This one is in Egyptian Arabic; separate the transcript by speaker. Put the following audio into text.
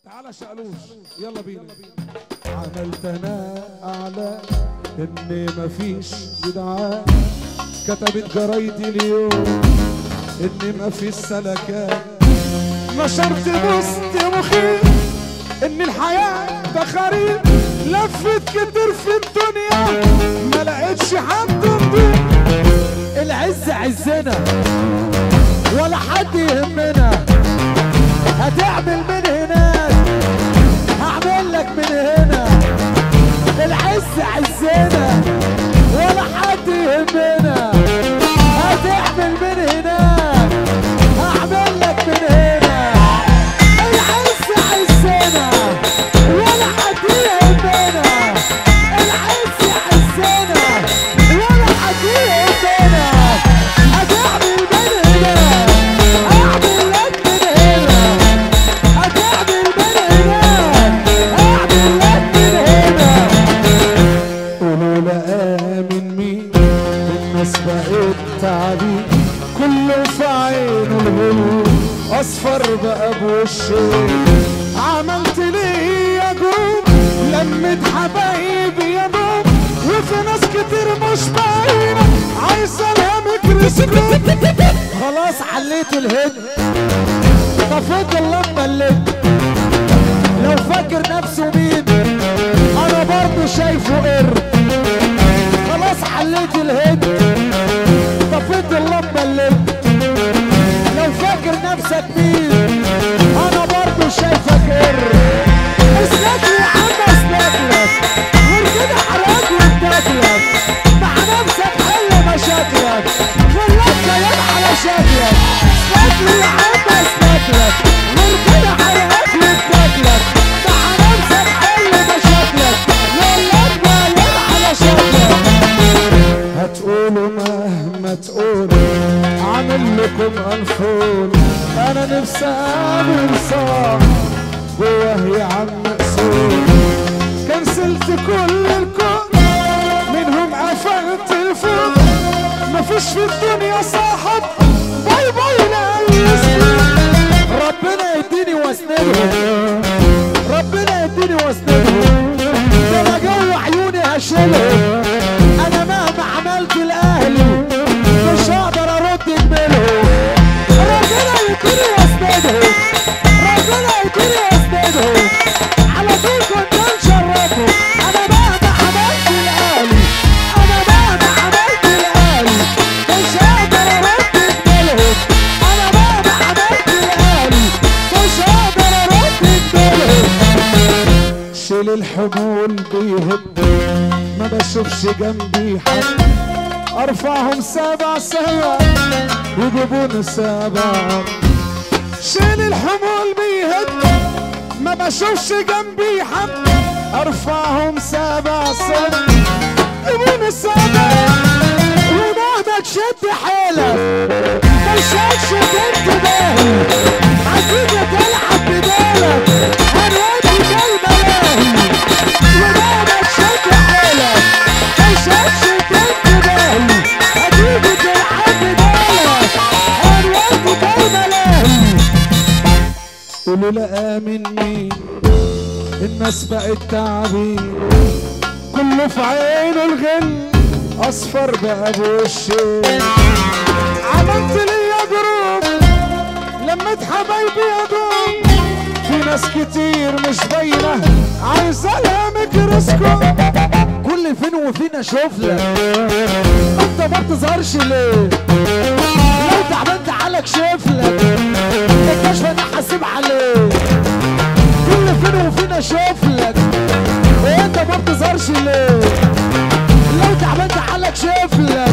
Speaker 1: تعالى شقلوش يلا بينا
Speaker 2: عملت انا اعلى ان مفيش جدعان كتبت جرايدي اليوم ان مفيش سلكات
Speaker 1: نشرت بوست مخيف ان الحياة ده خريف لفت كتير في الدنيا ما لقيتش حد نضيف
Speaker 2: العز عزنا ولا حد يهمنا هتعمل من هناك هعمل لك من هنا العز عزنا ولا حد يهمنا هتعمل من هناك هعمل لك من هنا العز عزنا ولا حد يهمنا العز عزنا ولا حد يهمنا هتعمل من هنا اعمل لك من هنا هتعمل من هنا اعمل لك من هنا قولوا لا من مين الناس بقت تعبين كله في عينه الهلو اصفر بقى بوشه
Speaker 1: عملت ليه يا جروب لمت حبايبي يا دوب وفي ناس كتير مش باينة عايزة لها ميكروسكوب
Speaker 2: خلاص حليت الهد طفيت اللمبة اللي لو فاكر نفسه مين انا برضه شايفه قر خلاص حليت الهد طفيت اللمبة اللي لو فاكر نفسك مين انا برضه شايفك قر اسلك لي يا عم اسلك لك غير كده حرقك وانتاكلك مع نفسك حل مشاكلك خلاك كيان على شكلك اسلك لي يا عم اسلك لك غير كده حرقك وانتاكلك مع نفسك حل مشاكلك خلاك كيان على شكلك هتقولوا مهما تقولوا عامل لكم انفول انا نفسي اعمل صار جواه يا عم قصور
Speaker 1: كنسلت كل الكون منهم قفلت الفوق مفيش في الدنيا صاحب باي باي لا يسلم
Speaker 2: ربنا يديني واسندهم ربنا يديني واسندهم ده انا جو عيوني هشيلهم انا مهما عملت الاهلي مش هقدر ارد جميلهم ربنا يديني واسندهم ربنا يديني واسندهم على طول كنت نشرفهم انا مهما عملت الاهلي انا مهما عملت الاهلي مش هقدر ارد جميلهم انا مهما عملت الاهلي مش هقدر ارد جميلهم
Speaker 1: شيل الحمول بيهد ما بشوفش جنبي حد ارفعهم سبع سبع يجيبون سبع شيل الحمول بيهد ما بشوفش جنبي حد ارفعهم سبع سبع يجيبون سبع
Speaker 2: ومهما تشد حيلك مشاكش بنت باهي عايزين تلعب بدالك هنودي الملاهي ومهما تشد حيلك مشاكش بنت باهي هتيجي تلعب بدالك هنودي الملاهي
Speaker 1: قولوا لا من مين الناس بقت تعبين كله في عينه الغل اصفر بقى بوشه عملت لي يا جروب لمت حبايبي يا دوب في ناس كتير مش باينه عايزه لها ميكروسكوب
Speaker 2: كل فين وفين اشوف لك انت ما بتظهرش ليه لو تعبان تعالى اكشف لك الكشف انا حاسب عليه كل فين وفين اشوف لك وانت ما بتظهرش ليه لو تعبان تعالى اكشف لك